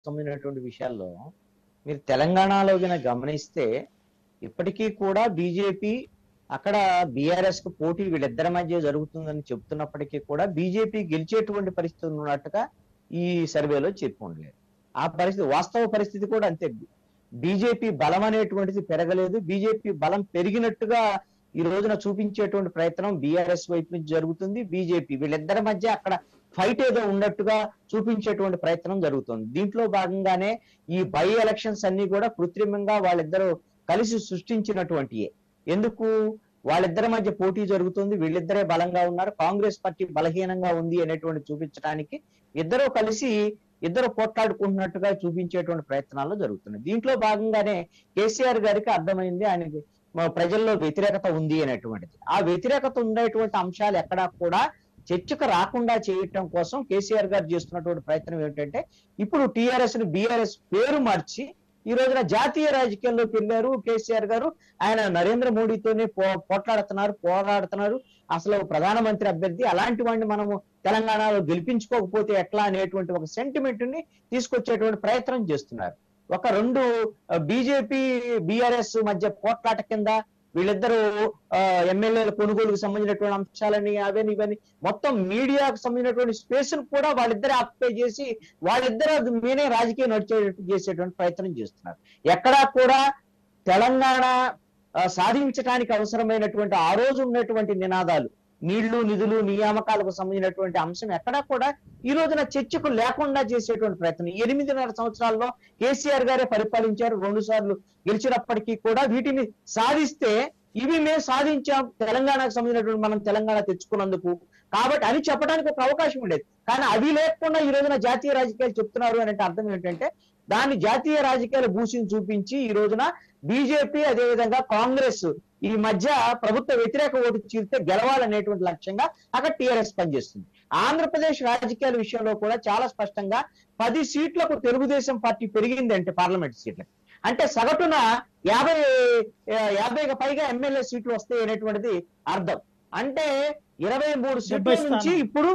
సంబంధించినటువంటి విషయాల్లో మీరు తెలంగాణలో గిన గమనిస్తే ఇప్పటికీ కూడా బీజేపీ అక్కడ బీఆర్ఎస్ కు పోటీ వీళ్ళిద్దరి మధ్య జరుగుతుందని చెప్తున్నప్పటికీ కూడా బీజేపీ గెలిచేటువంటి పరిస్థితి ఉన్నట్టుగా ఈ సర్వేలో చెప్పలేదు ఆ పరిస్థితి వాస్తవ పరిస్థితి కూడా అంతే బీజేపీ బలం అనేటువంటిది పెరగలేదు బీజేపీ బలం పెరిగినట్టుగా ఈ రోజున చూపించేటువంటి ప్రయత్నం బీఆర్ఎస్ వైపు నుంచి జరుగుతుంది బీజేపీ వీళ్ళిద్దరి మధ్య అక్కడ ఫైట్ ఏదో ఉన్నట్టుగా చూపించేటువంటి ప్రయత్నం జరుగుతుంది దీంట్లో భాగంగానే ఈ బై ఎలక్షన్స్ అన్ని కూడా కృత్రిమంగా వాళ్ళిద్దరూ కలిసి సృష్టించినటువంటియే ఎందుకు వాళ్ళిద్దరి మధ్య పోటీ జరుగుతుంది వీళ్ళిద్దరే బలంగా ఉన్నారు కాంగ్రెస్ పార్టీ బలహీనంగా ఉంది అనేటువంటి చూపించడానికి ఇద్దరు కలిసి ఇద్దరు పోట్లాడుకుంటున్నట్టుగా చూపించేటువంటి ప్రయత్నాలు జరుగుతున్నాయి దీంట్లో భాగంగానే కేసీఆర్ గారికి అర్థమైంది ఆయనకి మా ప్రజల్లో వ్యతిరేకత ఉంది అనేటువంటిది ఆ వ్యతిరేకత ఉండేటువంటి అంశాలు ఎక్కడా కూడా చర్చకు రాకుండా చేయటం కోసం కేసీఆర్ గారు చేస్తున్నటువంటి ప్రయత్నం ఏమిటంటే ఇప్పుడు టిఆర్ఎస్ ని బీఆర్ఎస్ పేరు మార్చి ఈ రోజున జాతీయ రాజకీయాల్లోకి వెళ్ళారు కేసీఆర్ గారు ఆయన నరేంద్ర మోడీతోనే పో పోట్లాడుతున్నారు పోరాడుతున్నారు అసలు ప్రధానమంత్రి అభ్యర్థి అలాంటి వాడిని మనము తెలంగాణలో గెలిపించుకోకపోతే ఎట్లా అనేటువంటి ఒక సెంటిమెంట్ ని తీసుకొచ్చేటువంటి ప్రయత్నం చేస్తున్నారు ఒక రెండు బీజేపీ బీఆర్ఎస్ మధ్య పోట్లాట కింద వీళ్ళిద్దరూ ఎమ్మెల్యేల కొనుగోలుకు సంబంధించినటువంటి అంశాలని అవని ఇవన్నీ మొత్తం మీడియాకు సంబంధించినటువంటి స్పేస్ కూడా వాళ్ళిద్దరే ఆక్యుపై చేసి వాళ్ళిద్దరు మీనే రాజకీయం నడిచేటట్టు చేసేటువంటి ప్రయత్నం చేస్తున్నారు ఎక్కడా కూడా తెలంగాణ ఆ, సాధించడానికి అవసరమైనటువంటి ఆ రోజు ఉన్నటువంటి నినాదాలు నీళ్లు నిధులు నియామకాలకు సంబంధించినటువంటి అంశం ఎక్కడా కూడా ఈ రోజున చర్చకు లేకుండా చేసేటువంటి ప్రయత్నం ఈ ఎనిమిదిన్నర సంవత్సరాల్లో కేసీఆర్ గారే పరిపాలించారు రెండు సార్లు గెలిచినప్పటికీ కూడా వీటిని సాధిస్తే ఇవి మేము సాధించాం తెలంగాణకు సంబంధించినటువంటి మనం తెలంగాణ తెచ్చుకున్నందుకు కాబట్టి అని చెప్పడానికి ఒక అవకాశం ఉండేది కానీ అవి లేకుండా ఈ రోజున జాతీయ రాజకీయాలు చెప్తున్నారు అని అంటే అర్థం ఏంటంటే దాన్ని జాతీయ రాజకీయాల భూషిని చూపించి ఈ రోజున బీజేపీ అదేవిధంగా కాంగ్రెస్ ఈ మధ్య ప్రభుత్వ వ్యతిరేక ఓటు చీలితే గెలవాలనేటువంటి లక్ష్యంగా అక్కడ టీఆర్ఎస్ పనిచేస్తుంది ఆంధ్రప్రదేశ్ రాజకీయాల విషయంలో కూడా చాలా స్పష్టంగా పది సీట్లకు తెలుగుదేశం పార్టీ పెరిగింది అంటే పార్లమెంట్ సీట్లకు అంటే సగటున యాభై ఆ, యాభైకి పైగా ఎమ్మెల్యే సీట్లు వస్తాయి అనేటువంటిది అర్థం అంటే ఇరవై మూడు సీట్ల డెబ్బై నుంచి స్థానాలు. ఇప్పుడు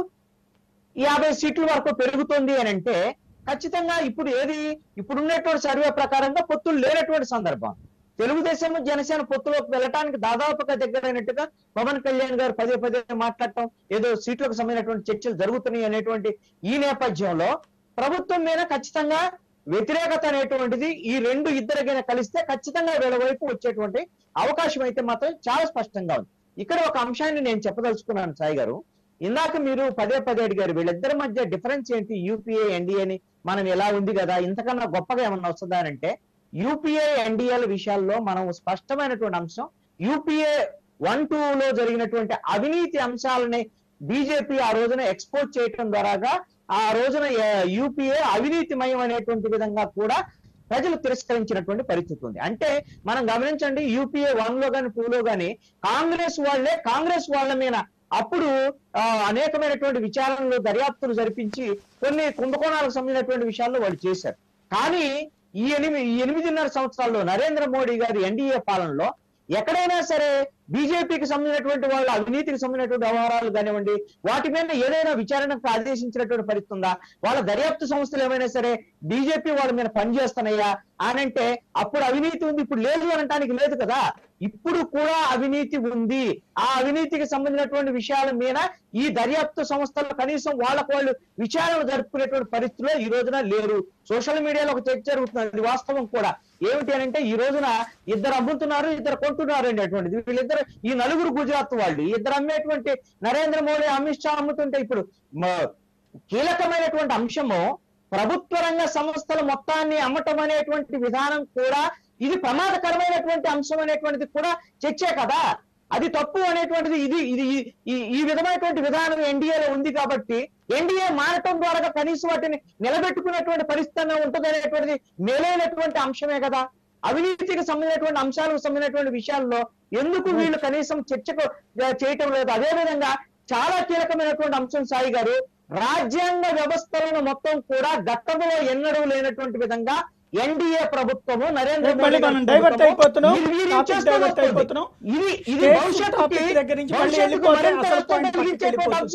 యాభై సీట్ల వరకు పెరుగుతుంది అని అంటే ఖచ్చితంగా ఇప్పుడు ఏది ఇప్పుడు ఉన్నటువంటి సర్వే ప్రకారంగా పొత్తులు లేనటువంటి సందర్భం తెలుగుదేశం జనసేన పొత్తులోకి వెళ్ళటానికి దాదాపుగా దగ్గరైనట్టుగా పవన్ కళ్యాణ్ గారు పదే పదే మాట్లాడటం ఏదో సీట్లకు సంబంధించినటువంటి చర్చలు జరుగుతున్నాయి అనేటువంటి ఈ నేపథ్యంలో ప్రభుత్వం మీద ఖచ్చితంగా వ్యతిరేకత అనేటువంటిది ఈ రెండు ఇద్దరికైనా కలిస్తే ఖచ్చితంగా వీళ్ళ వైపు వచ్చేటువంటి అవకాశం అయితే మాత్రం చాలా స్పష్టంగా ఉంది ఇక్కడ ఒక అంశాన్ని నేను చెప్పదలుచుకున్నాను సాయి గారు ఇందాక మీరు పదే పదే అడిగారు వీళ్ళిద్దరి మధ్య డిఫరెన్స్ ఏంటి యూపీఏ ఎన్డీఏని మనం ఎలా ఉంది కదా ఇంతకన్నా గొప్పగా ఏమన్నా వస్తుందా అని అంటే యూపీఏ ఎన్డీఏల విషయాల్లో మనం స్పష్టమైనటువంటి అంశం యూపీఏ వన్ టూ లో జరిగినటువంటి అవినీతి అంశాలని బీజేపీ ఆ రోజున ఎక్స్పోర్ట్ చేయటం ద్వారాగా ఆ రోజున యూపీఏ అవినీతిమయం అనేటువంటి విధంగా కూడా ప్రజలు తిరస్కరించినటువంటి పరిస్థితి ఉంది అంటే మనం గమనించండి యూపీఏ వన్ లో గాని టూ లో గాని కాంగ్రెస్ వాళ్ళే కాంగ్రెస్ వాళ్ళ మీద అప్పుడు ఆ, అనేకమైనటువంటి విచారణలు దర్యాప్తులు జరిపించి కొన్ని కుంభకోణాలకు సంబంధించినటువంటి విషయాల్లో వాళ్ళు చేశారు కానీ ఈ ఎనిమిది ఈ ఎనిమిదిన్నర సంవత్సరాల్లో నరేంద్ర మోడీ గారి ఎన్డీఏ పాలనలో ఎక్కడైనా సరే బీజేపీకి సంబంధించినటువంటి వాళ్ళ అవినీతికి సంబంధించినటువంటి వ్యవహారాలు కానివ్వండి వాటి మీద ఏదైనా విచారణకు ఆదేశించినటువంటి పరిస్థితి ఉందా వాళ్ళ దర్యాప్తు సంస్థలు ఏమైనా సరే బీజేపీ వాళ్ళ మీద పనిచేస్తున్నాయా అని అంటే అప్పుడు అవినీతి ఉంది ఇప్పుడు లేదు అనటానికి లేదు కదా ఇప్పుడు కూడా అవినీతి ఉంది ఆ అవినీతికి సంబంధించినటువంటి విషయాల మీద ఈ దర్యాప్తు సంస్థలు కనీసం వాళ్ళకు వాళ్ళు విచారణ జరుపుకునేటువంటి పరిస్థితిలో ఈ రోజున లేరు సోషల్ మీడియాలో ఒక చర్చ జరుగుతుంది అది వాస్తవం కూడా ఏమిటి అని అంటే ఈ రోజున ఇద్దరు అమ్ముతున్నారు ఇద్దరు కొంటున్నారు అనేటువంటిది వీళ్ళిద్దరు ఈ నలుగురు గుజరాత్ వాళ్ళు ఈ ఇద్దరు అమ్మేటువంటి నరేంద్ర మోడీ అమిత్ షా అమ్ముతుంటే ఇప్పుడు మ- కీలకమైనటువంటి అంశము ప్రభుత్వ రంగ సంస్థల మొత్తాన్ని అమ్మటం అనేటువంటి విధానం కూడా ఇది ప్రమాదకరమైనటువంటి అంశం అనేటువంటిది కూడా చర్చే కదా అది తప్పు అనేటువంటిది ఇది ఇది ఈ- ఈ ఈ విధమైనటువంటి విధానం ఎన్డీఏలో ఉంది కాబట్టి ఎన్డీఏ మారటం ద్వారా కనీసం వాటిని నిలబెట్టుకునేటువంటి పరిస్థితి అన్న ఉంటుంది అనేటువంటిది మేలైనటువంటి అంశమే కదా అవినీతికి సంబంధించినటువంటి అంశాలకు సంబంధించినటువంటి విషయాల్లో ఎందుకు వీళ్ళు కనీసం చర్చకు ఆ, చేయటం లేదు అదే విధంగా చాలా కీలకమైనటువంటి అంశం సాయి గారు రాజ్యాంగ వ్యవస్థలను మొత్తం కూడా గతంలో ఎన్నడూ లేనటువంటి విధంగా ఎన్డీఏ ప్రభుత్వము నరేంద్ర మళ్ళీ మోడీ మనం గారి డైవర్ట్ ప్రభుత్వము అయిపోతున్నాం నిర్వీర్యం టాపిక్ చేస్తూ డైవర్ట్ వస్తుంది. అయిపోతున్నాం ఇది ఇది States భవిష్యత్తుకి topic దగ్గర నుంచి మళ్ళీ భవిష్యత్తుకు వెళ్ళిపోతే మరింత అసలు నష్టం point కలిగించేటువంటి పట్టుకెళ్ళిపోతుంది. అంశం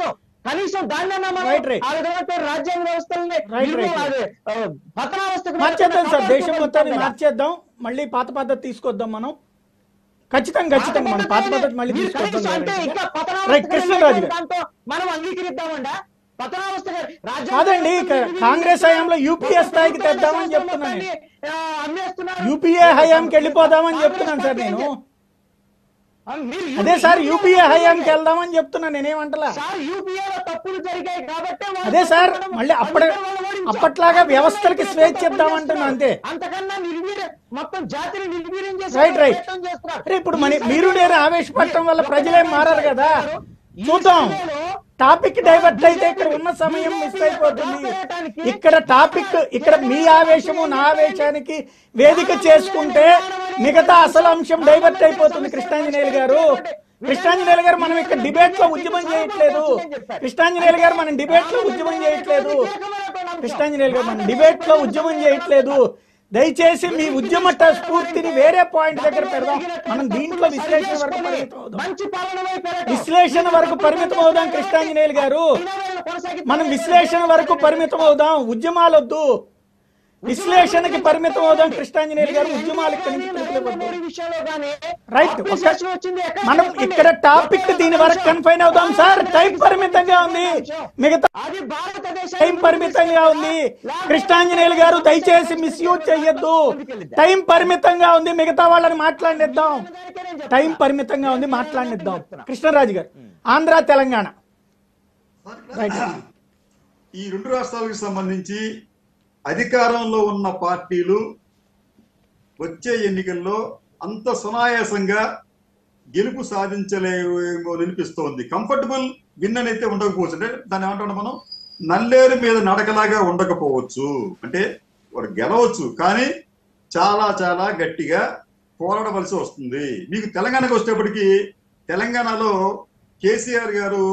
కనీసం దాన్ని Right, right. ఆ విధమైన రాజ్యాంగ వ్యవస్థల్ని Right, నిర్మూలన- right. అదే, ఆ, పతనావస్థకు మార్చేద్దాం సార్ దేశం మొత్తాన్ని కదా. మార్చేద్దాం మళ్ళీ పాత పద్ధతి తీసుకొద్దాం మనం ఖచ్చితంగా ఖచ్చితంగా మనం పాత పద్ధతి మళ్ళీ మీరు తీసుకొద్దాం కనీసం అంటే direct ఇంకా గా. పతనావస్థకు రైట్ కృష్ణరాజు గారు దాంతో మనం అంగీకరిద్దామండా పతనావస్థ రాజ్యాంగ కాదండి, వ్యవస్థను క- కాంగ్రెస్ హయాంలో UPA స్థాయికి తెద్దామని చెప్తున్నాను. ఆ, అమ్మేస్తున్నారు. యూపీఏ హయాంకి వెళ్ళిపోదామని చెప్తున్నాను సార్ నేను ఆ, మీరు అదే సార్ UPA యూపీఏ హయాంకి వెళ్దామని చెప్తున్నాను నేనేమంటలా సార్ యూపీఏ లో తప్పులు జరిగాయి కాబట్టి వాళ్ళు అదే సార్, మనం మళ్ళీ అప్పటి- అందుకే వాళ్ళు ఓడించాం. అప్పట్లాగా వ్యవస్థలకి అందరూ స్వేచ్ఛ తప్పులు ఇద్దామంటున్నా అంతే. చేస్తున్నారు. అంతకన్నా నిర్వీర్య మొత్తం జాతిని నిర్వీర్యం చేసే రైట్, రైట్. ప్రయత్నం చేస్తున్నారు. అరే ఇప్పుడు మన ఈ మీరు సర్వేలో- నేను ఆవేశపడటం వల్ల ప్రజలేం మారారు కదా ఈ చూద్దాం సర్వేలో టాపిక్ డైవర్ట్ అయితే ఇక్కడ ఉన్న సమయం మిస్ అయిపోతుంది ఇక్కడ టాపిక్ ఇక్కడ మీ ఆవేశము నా ఆవేశానికి వేదిక చేసుకుంటే మిగతా అసలు అంశం డైవర్ట్ అయిపోతుంది కృష్ణాంజనేయులు గారు కృష్ణాంజనేయులు గారు మనం ఇక్కడ డిబేట్ లో ఉద్యమం చేయట్లేదు కృష్ణాంజనేయులు గారు మనం డిబేట్ లో ఉద్యమం చేయట్లేదు కృష్ణాంజనేయులు గారు మనం డిబేట్ లో ఉద్యమం చేయట్లేదు దయచేసి మీ ఉద్యమ ట- స్ఫూర్తిని వేరే పాయింట్ దగ్గర పెడదాం మనం దీంట్లో విశ్లేషణ వరకు పరిమితం అవుదాం మంచి పాలన వైపు వెళ్ళటం. విశ్లేషణ వరకు పరిమితం అవుదాం కృష్ణాంజనేయులు గారు వినోదాలను కొనసాగిద్దాం. మనం విశ్లేషణ వరకు పరిమితం అవుదాం ఉద్యమాలొద్దు విశ్లేషణకి పరిమితం అవుదాం కృష్ణాంజనేయులు గారు ఉద్యమాలు ఇక్కడి నుంచి పిలుపునివ్వద్దు నరేంద్ర మోడీ విషయంలో గానీ రైట్ appreciation వచ్చింది ఎక్కడ మనం చెప్పండి. ఇక్కడ టాపిక్ దీని వరకు కన్ఫైన్ అవుదాం సార్ టైం పరిమితంగా ఉంది మిగతా అది భారతదేశ టైం పరిమితంగా ఉంది కృష్ణాంజనేయులు గారు దయచేసి మిస్యూజ్ చెయ్యొద్దు టైం పరిమితంగా ఉంది మిగతా వాళ్ళని మాట్లాడిద్దాం టైం పరిమితంగా ఉంది మాట్లాడిద్దాం కృష్ణరాజు గారు ఆంధ్ర తెలంగాణ రైట్ ఈ రెండు రాష్ట్రాలకు సంబంధించి అధికారంలో ఉన్న పార్టీలు వచ్చే ఎన్నికల్లో అంత సునాయాసంగా గెలుపు సాధించలేమో అనిపిస్తోంది కంఫర్టబుల్ విన్ అని అయితే ఉండకపోవచ్చు అంటే దాన్ని ఏమంటాం మనం నల్లేరు మీద నడకలాగా ఉండకపోవచ్చు అంటే వాడు గెలవచ్చు కానీ చాలా చాలా గట్టిగా పోరాడవలసి వస్తుంది మీకు తెలంగాణకు వచ్చేటప్పటికి తెలంగాణలో కేసీఆర్ గారు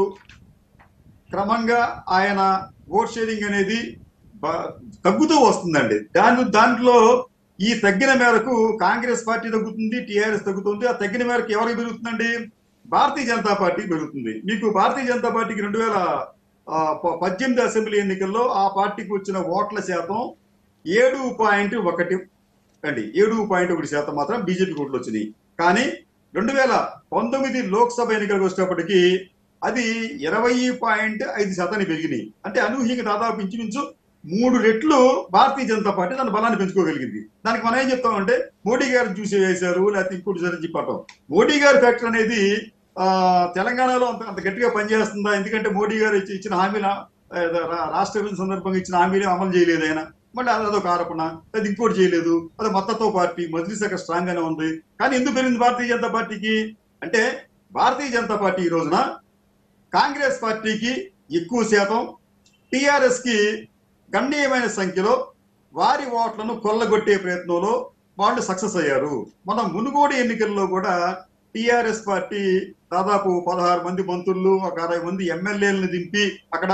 క్రమంగా ఆయన ఓట్ షేరింగ్ అనేది బ- తగ్గుతూ వస్తుందండి దాని దాంట్లో ఈ తగ్గిన మేరకు కాంగ్రెస్ పార్టీ తగ్గుతుంది టిఆర్ఎస్ తగ్గుతుంది ఆ తగ్గిన మేరకు ఎవరికి పెరుగుతుందండి భారతీయ జనతా పార్టీ పెరుగుతుంది మీకు భారతీయ జనతా పార్టీకి రెండు వేల ఆ, ప- పద్దెనిమిది అసెంబ్లీ ఎన్నికల్లో ఆ పార్టీకి వచ్చిన ఓట్ల శాతం ఏడు పాయింట్ ఒకటి అండి ఏడు పాయింట్ ఒకటి శాతం మాత్రం బీజేపీ ఓట్లు వచ్చినాయి కానీ రెండు వేల పంతొమ్మిది లోక్సభ ఎన్నికలకు వచ్చేటప్పటికి అది ఇరవై పాయింట్ ఐదు శాతానికి పెరిగినాయి అంటే అనూహ్యంగా దాదాపు ఇంచుమించు మూడు రెట్లు భారతీయ జనతా పార్టీ తన బలాన్ని పెంచుకోగలిగింది దానికి మనం ఏం చెప్తామంటే మోడీ గారు చూసి వేశారు లేకపోతే ఇంకోటి సరే చెప్పటం మోడీ గారి ఫ్యాక్టర్ అనేది ఆ, తెలంగాణలో అంత అంత గట్టిగా పనిచేస్తుందా ఎందుకంటే మోడీ గారు ఇచ్చి- ఇచ్చిన హామీల ఆ, రా- రాష్ట్ర విభజన సందర్భంగా ఇచ్చిన హామీలు అమలు చేయలేదు ఆయన మళ్ళీ అది అదొక ఆరోపణ అది ఇంకోటి చేయలేదు అది మొత్తతో పార్టీ మజ్లిస్ అక్కడ స్ట్రాంగ్ గానే ఉంది కానీ ఎందుకు పెరిగింది భారతీయ జనతా పార్టీకి అంటే భారతీయ జనతా పార్టీ ఈ రోజున కాంగ్రెస్ పార్టీకి ఎక్కువ శాతం టిఆర్ఎస్ కి గణనీయమైన సంఖ్యలో వారి ఓట్లను కొల్లగొట్టే ప్రయత్నంలో వాళ్ళు సక్సెస్ అయ్యారు మన మునుగోడు ఎన్నికల్లో కూడా టిఆర్ఎస్ పార్టీ దాదాపు పదహారు మంది మంత్రులు ఒక అరవై మంది ఎమ్మెల్యేలను దింపి అక్కడ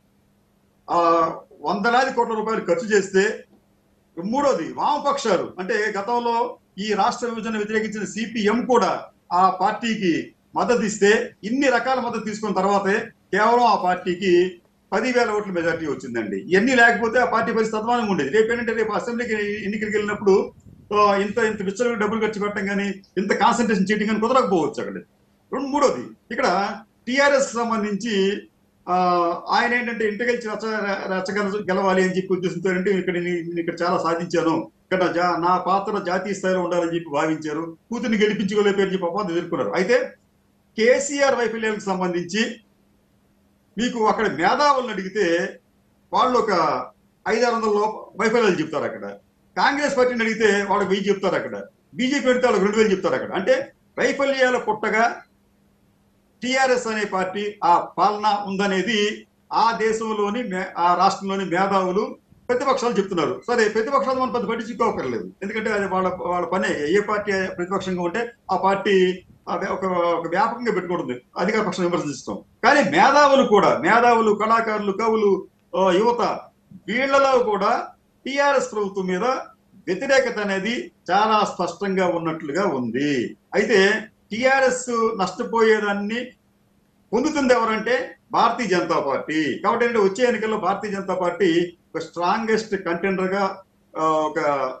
ఆ వందలాది కోట్ల రూపాయలు ఖర్చు చేస్తే మూడోది వామపక్షాలు అంటే గతంలో ఈ రాష్ట్ర విభజన వ్యతిరేకించిన సిపిఎం కూడా ఆ పార్టీకి మద్దతు ఇస్తే ఇన్ని రకాల మద్దతు తీసుకున్న తర్వాతే కేవలం ఆ పార్టీకి పదివేల ఓట్ల మెజార్టీ వచ్చిందండి ఇవన్నీ లేకపోతే ఆ పార్టీ పరిస్థితి అధ్వానంగా ఉండేది రేపు ఏంటంటే రేపు అసెంబ్లీకి ఎన్నికలకు వెళ్ళినప్పుడు ఆ, ఇంత ఇంత విచ్చలు డబ్బులు ఖర్చు పెట్టడం కానీ ఇంత కాన్సన్ట్రేషన్ చేయడం కానీ కుదరకపోవచ్చు అక్కడ రెండు మూడోది ఇక్కడ టిఆర్ఎస్ సంబంధించి ఆ, ఆయన ఏంటంటే ఇంటి గెలిచి రచ్చ రచ్చగల గెలవాలి అని చెప్పి ఉద్దేశంతో అంటే ఇక్కడ నేను నేను ఇక్కడ చాలా సాధించాను ఇక్కడ నా జా- నా పాత్ర జాతీయ స్థాయిలో ఉండాలని చెప్పి భావించారు కూతుర్ని గెలిపించుకోలేకపోయారు చెప్పి అపవాదం ఎదుర్కొన్నారు అయితే కేసీఆర్ వైఫల్యాలకు సంబంధించి మీకు అక్కడ మేధావులను అడిగితే వాళ్ళు ఒక ఐదారు వందల లోప వైఫల్యాలు చెప్తారు అక్కడ కాంగ్రెస్ పార్టీని అడిగితే వాళ్ళకి వెయ్యి చెప్తారు అక్కడ బీజేపీ అడిగితే వాళ్ళకి రెండు వేలు చెప్తారు అక్కడ అంటే వైఫల్యాల పుట్టగా టిఆర్ఎస్ అనే పార్టీ ఆ పాలన ఉందనేది ఆ దేశంలోని మే- ఆ రాష్ట్రంలోని మేధావులు ప్రతిపక్షాలు చెప్తున్నారు సరే ప్రతిపక్షాలు మనం పెద్ద పట్టించుకోకర్లేదు ఎందుకంటే అది వాళ్ళ వాళ్ళ పనే ఏ పార్టీ ప్రతిపక్షంగా ఉంటే ఆ పార్టీ ఆ వ్య- ఒక ఒక వ్యాపకంగా పెట్టుకుంటుంది అధికార పక్షం విమర్శిస్తాం కానీ మేధావులు కూడా మేధావులు కళాకారులు కవులు ఆ, యువత వీళ్ళలో కూడా టిఆర్ఎస్ ప్రభుత్వం మీద వ్యతిరేకత అనేది చాలా స్పష్టంగా ఉన్నట్లుగా ఉంది అయితే టిఆర్ఎస్ నష్టపోయేదాన్ని పొందుతుంది ఎవరంటే భారతీయ జనతా పార్టీ కాబట్టి ఏంటంటే వచ్చే ఎన్నికల్లో భారతీయ జనతా పార్టీ ఒక స్ట్రాంగెస్ట్ కంటెండర్ గా ఆ, ఒక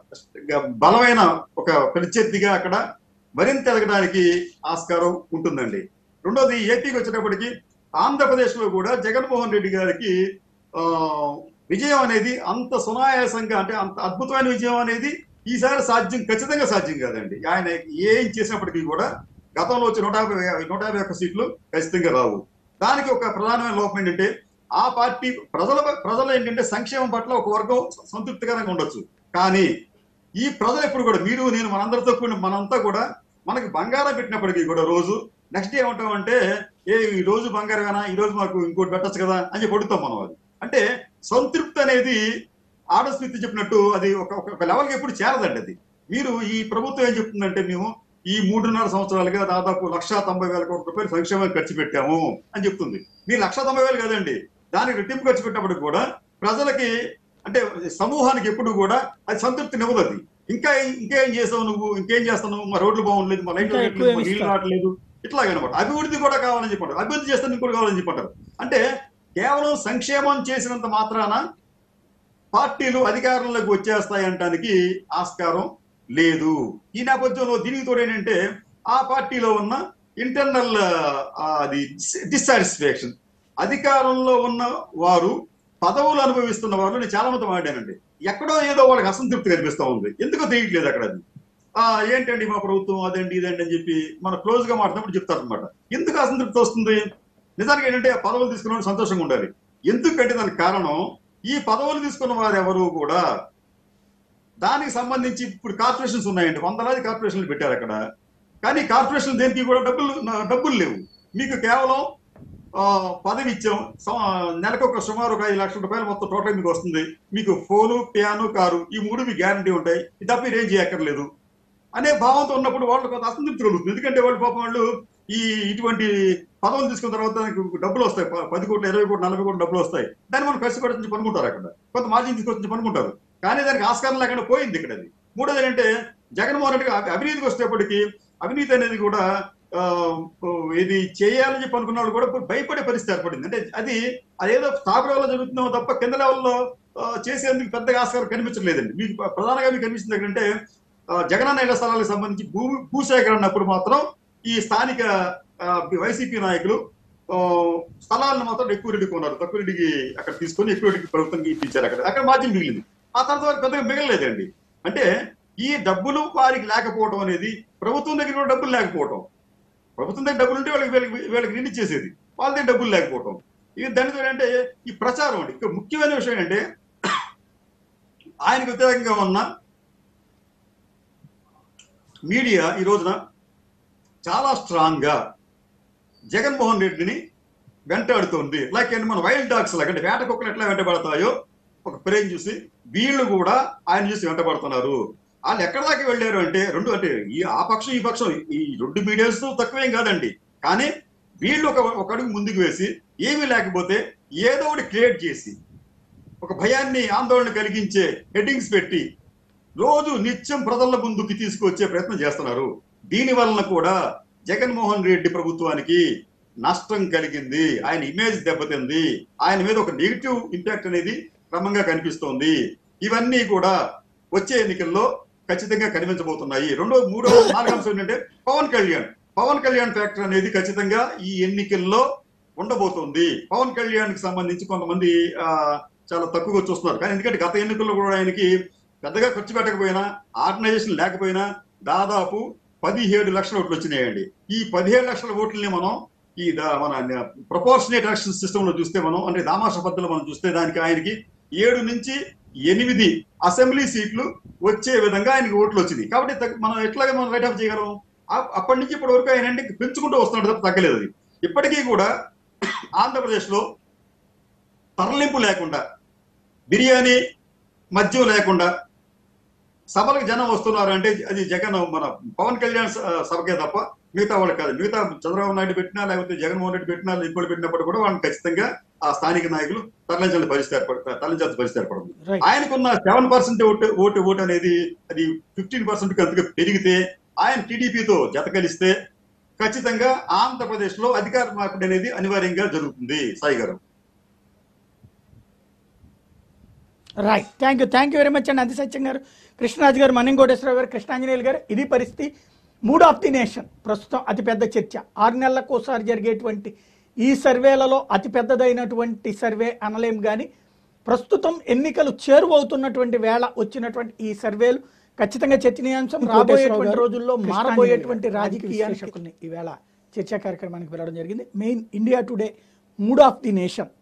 బలమైన ఒక ప్రత్యర్థిగా అక్కడ మరింత ఎదగడానికి ఆస్కారం ఉంటుందండి రెండోది ఏపీకి వచ్చేటప్పటికి ఆంధ్రప్రదేశ్ లో కూడా జగన్మోహన్ రెడ్డి గారికి ఆ, విజయం అనేది అంత సునాయాసంగా అంటే అంత అద్భుతమైన విజయం అనేది ఈసారి సాధ్యం ఖచ్చితంగా సాధ్యం కాదండి ఆయన ఏం చేసినప్పటికీ కూడా గతంలో వచ్చి నూట యాభై నూట యాభై ఒక్క సీట్లు ఖచ్చితంగా రావు దానికి ఒక ప్రధానమైన లోపం ఏంటంటే ఆ పార్టీ ప్రజల ప్రజలు ఏంటంటే సంక్షేమం పట్ల ఒక వర్గం సంతృప్తికరంగా ఉండొచ్చు కానీ ఈ ప్రజలు ఎప్పుడు కూడా మీరు నేను మనందరితో కూడిన మనంతా కూడా మనకి బంగారం పెట్టినప్పటికీ కూడా రోజు నెక్స్ట్ డే ఏమంటామంటే ఏ ఈ రోజు బంగారమేనా ఈ రోజు మాకు ఇంకోటి పెట్టచ్చు కదా అని చెప్పి అడుగుతాం మనం అది అంటే సంతృప్తి అనేది ఆడస్మితి చెప్పినట్టు అది ఒక ఒక- ఒక లెవెల్కి ఎప్పుడు చేరదండి అది మీరు ఈ ప్రభుత్వం ఏం చెప్తుందంటే మేము ఈ మూడున్నర సంవత్సరాలుగా దాదాపు లక్షా తొంభై వేల కోట్ల రూపాయలు సంక్షేమానికి ఖర్చు పెట్టాము అని చెప్తుంది మీరు లక్ష తొంభై వేలు కదండి దానికి రెట్టింపు ఖర్చు పెట్టినప్పుడు కూడా ప్రజలకి అంటే సమూహానికి ఎప్పుడు కూడా అది సంతృప్తి ఇవ్వదు అది ఇంకా ఇంకా ఏం చేస్తావు నువ్వు ఇంకేం చేస్తావు నువ్వు మా రోడ్లు బాగుండలేదు మా లైట్లు ఇంకా వేయట్లేదు, ఎక్కువ మా ఏమి నీళ్లు ఇస్తావు? రావట్లేదు ఇట్లాగనమాట అభివృద్ధి కూడా కావాలని చెప్పంటారు అభివృద్ధి చేస్తే ఇంకోటి కావాలని చెప్పంటారు అంటే కేవలం సంక్షేమం చేసినంత మాత్రాన పార్టీలు అధికారంలోకి వచ్చేస్తాయి అనడానికి ఆస్కారం లేదు ఈ నేపథ్యంలో దీనికి తోడు ఏంటంటే ఆ పార్టీలో ఉన్న ఇంటర్నల్ అది డిస్సాటిస్ఫాక్షన్ అధికారంలో ఉన్న వారు పదవులు అనుభవిస్తున్న వారు నేను చాలా మంది మాట్లాడానండి ఎక్కడో ఏదో వాళ్ళకి అసంతృప్తి కనిపిస్తా ఉంది ఎందుకో తెలియట్లేదు అక్కడ అది ఆ ఏంటండి మా ప్రభుత్వం అదండి ఇదండి అని చెప్పి మన క్లోజ్ గా మాట్లాడినప్పుడు చెప్తారు అనమాట ఎందుకు అసంతృప్తి వస్తుంది నిజానికి ఏంటంటే ఆ పదవులు తీసుకున్న వాళ్ళు సంతోషంగా ఉండాలి ఎందుకంటే దానికి కారణం ఈ పదవులు తీసుకున్న వారు ఎవరు కూడా దానికి సంబంధించి ఇప్పుడు కార్పొరేషన్స్ ఉన్నాయండి వందలాది కార్పొరేషన్లు పెట్టారు అక్కడ కానీ కార్పొరేషన్ దేనికి కూడా డబ్బులు డబ్బులు లేవు మీకు కేవలం ఆ, పదవి ఇచ్చాం సం- నెలకు ఒక సుమారు ఒక ఐదు లక్షల రూపాయలు మొత్తం టోటల్ మీకు వస్తుంది మీకు ఫోను పియాను కారు ఈ మూడు మీకు గ్యారంటీ ఉంటాయి ఇది తప్ప మీరు ఏం చేయక్కర్లేదు అనే భావంతో ఉన్నప్పుడు వాళ్ళు కొంత అసంతృప్తి కలుగుతుంది ఎందుకంటే వాళ్ళు పాపం వాళ్ళు ఈ ఇటువంటి పదవులు తీసుకున్న తర్వాత దానికి డబ్బులు వస్తాయి ప- పది కోట్లు ఇరవై కోట్లు నలభై కోట్లు డబ్బులు వస్తాయి దాన్ని మనం ఖర్చు పెట్టించి పనుకుంటారు అక్కడ కొంత మార్జిన్ తీసుకొచ్చి పనుకుంటారు కానీ దానికి ఆస్కారం లేకుండా పోయింది ఇక్కడ అది మూడోది ఏంటంటే జగన్మోహన్ రెడ్డి గారు అవినీతికి వచ్చేటప్పటికి అవినీతి అనేది కూడా ఆ, ఇది చేయాలని చెప్పి అనుకున్న వాళ్ళు కూడా ఇప్పుడు భయపడే పరిస్థితి ఏర్పడింది అంటే అది అదేదో టాప్ లెవెల్లో జరుగుతుందో తప్ప కింద లెవెల్లో ఆ, చేసేందుకు పెద్దగా ఆస్కారం కనిపించట్లేదండి మీకు ప్రధానంగా మీకు కనిపిస్తుంది ఏంటంటే ఆ, జగనన్న ఇళ్ల స్థలాలకు సంబంధించి భూ భూసేకరణ అన్నప్పుడు మాత్రం ఈ స్థానిక ఆ, వైసీపీ నాయకులు ఆ, స్థలాలను మాత్రం ఎక్కువ రెడ్డి కొన్నారు తక్కువ రెడ్డికి అక్కడ తీసుకొని ఎక్కువ రెడ్డికి ప్రభుత్వం ఇప్పించారు అక్కడ అక్కడ మార్జిన్ మిగిలింది ఆ తర్వాత వారికి పెద్దగా మిగలలేదండి అంటే ఈ డబ్బులు వారికి లేకపోవడం అనేది ప్రభుత్వం దగ్గర కూడా డబ్బులు లేకపోవడం ప్రభుత్వం దగ్గర డబ్బులు ఉంటే వాళ్ళకి వీళ్ళకి వీళ్ళకి రిలీజ్ చేసేది వాళ్ళ దగ్గర డబ్బులు లేకపోవడం ఇది దానితో ఏంటంటే ఈ ప్రచారం అండి ఇక్కడ ముఖ్యమైన విషయం ఏంటంటే ఆయనకు వ్యతిరేకంగా ఉన్న మీడియా ఈ రోజున చాలా స్ట్రాంగ్ గా జగన్మోహన్ రెడ్డిని వెంటాడుతోంది లైక్ ఏంటి మన వైల్డ్ డాగ్స్ లాగా అంటే వేట కుక్కలు ఎట్లా వెంటబడతాయో ఒక ప్రేమ్ చూసి వీళ్ళు కూడా ఆయన చూసి వెంటబడుతున్నారు వాళ్ళు ఎక్కడ దాకా వెళ్ళారు అంటే రెండు అంటే ఈ ఆ పక్షం ఈ పక్షం ఈ రెండు మీడియాస్ తక్కువేం కాదండి కానీ వీళ్ళు ఒక ఒక అడుగు ముందుకు వేసి ఏమీ లేకపోతే ఏదో ఒకటి క్రియేట్ చేసి ఒక భయాన్ని ఆందోళన కలిగించే హెడ్డింగ్స్ పెట్టి రోజు నిత్యం ప్రజల ముందుకి తీసుకొచ్చే ప్రయత్నం చేస్తున్నారు దీని వలన కూడా జగన్మోహన్ రెడ్డి ప్రభుత్వానికి నష్టం కలిగింది ఆయన ఇమేజ్ దెబ్బతింది ఆయన మీద ఒక నెగిటివ్ ఇంపాక్ట్ అనేది క్రమంగా కనిపిస్తోంది ఇవన్నీ కూడా వచ్చే ఎన్నికల్లో ఖచ్చితంగా కనిపించబోతున్నాయి రెండో మూడో నాలుగో అంశం ఏంటంటే పవన్ కళ్యాణ్ పవన్ కళ్యాణ్ ఫ్యాక్టర్ అనేది ఖచ్చితంగా ఈ ఎన్నికల్లో ఉండబోతోంది పవన్ కళ్యాణ్ కి సంబంధించి కొంతమంది ఆ, చాలా తక్కువగా చూస్తున్నారు కానీ ఎందుకంటే గత ఎన్నికల్లో కూడా ఆయనకి పెద్దగా ఖర్చు పెట్టకపోయినా ఆర్గనైజేషన్ లేకపోయినా దాదాపు పదిహేడు లక్షల ఓట్లు వచ్చినాయండి ఈ పదిహేడు లక్షల ఓట్లని మనం ఈ దా- మన ప్రపోర్షనేట్ ఎలక్షన్ సిస్టమ్ లో చూస్తే మనం అంటే దామాష పద్ధతిలో మనం చూస్తే దానికి ఆయనకి ఏడు నుంచి ఎనిమిది అసెంబ్లీ సీట్లు వచ్చే విధంగా ఆయనకి ఓట్లు వచ్చింది కాబట్టి తగ్గ- మనం ఎట్లాగా మనం రైట్ ఆఫ్ చేయగలం ఆ- అప్పటి నుంచి ఇప్పటి వరకు ఆయన అంటే పెంచుకుంటూ వస్తున్నాడు తప్ప తగ్గలేదు అది ఇప్పటికీ కూడా ఆంధ్రప్రదేశ్ లో తరలింపు లేకుండా బిర్యానీ మద్యం లేకుండా సభలకు జనం వస్తున్నారు అంటే అది జగన్ మన పవన్ కళ్యాణ్ స- సభకే తప్ప మిగతా వాళ్ళకి కాదు మిగతా చంద్రబాబు నాయుడు పెట్టినా లేకపోతే జగన్మోహన్ రెడ్డి పెట్టినా ఇంకోటి పెట్టినప్పుడు కూడా వాళ్ళని ఖచ్చితంగా ఆ స్థానిక నాయకులు తరలించాలని పరిస్థితి ఏర్పడ తరలించాల్సిన పరిస్థితి ఏర్పడింది రైట్ ఆయనకున్న seven percent vote vote vote అనేది అది ఫిఫ్టీన్ పర్సెంట్ అంతగా పెరిగితే ఆయన టీడీపీతో జత కలిస్తే ఖచ్చితంగా ఆంధ్రప్రదేశ్ లో అధికార మార్పిడి అనేది అనివార్యంగా జరుగుతుంది సాయి గారు right thank you thank you very much అండి అది సత్యం గారు కృష్ణరాజు గారు మన్నింకోటేశ్వరరావు గారు కృష్ణాంజనేయులు గారు ఇది పరిస్థితి మూడ్ ఆఫ్ ది నేషన్ ప్రస్తుతం అతిపెద్ద చర్చ ఆరు నెలలకు ఒకసారి జరిగేటువంటి ఈ సర్వేలలో అతిపెద్దదైనటువంటి సర్వే అనలేం కానీ ప్రస్తుతం ఎన్నికలు చేరువవుతున్నటువంటి వేళ వచ్చినటువంటి ఈ సర్వేలు ఖచ్చితంగా చర్చనీయాంశం రాబోయేటువంటి రోజుల్లో మారబోయేటువంటి రాజకీయ విశ్లేషకుల్ని ఈవేళ చర్చా కార్యక్రమానికి వెళ్ళడం జరిగింది main India Today mood of the nation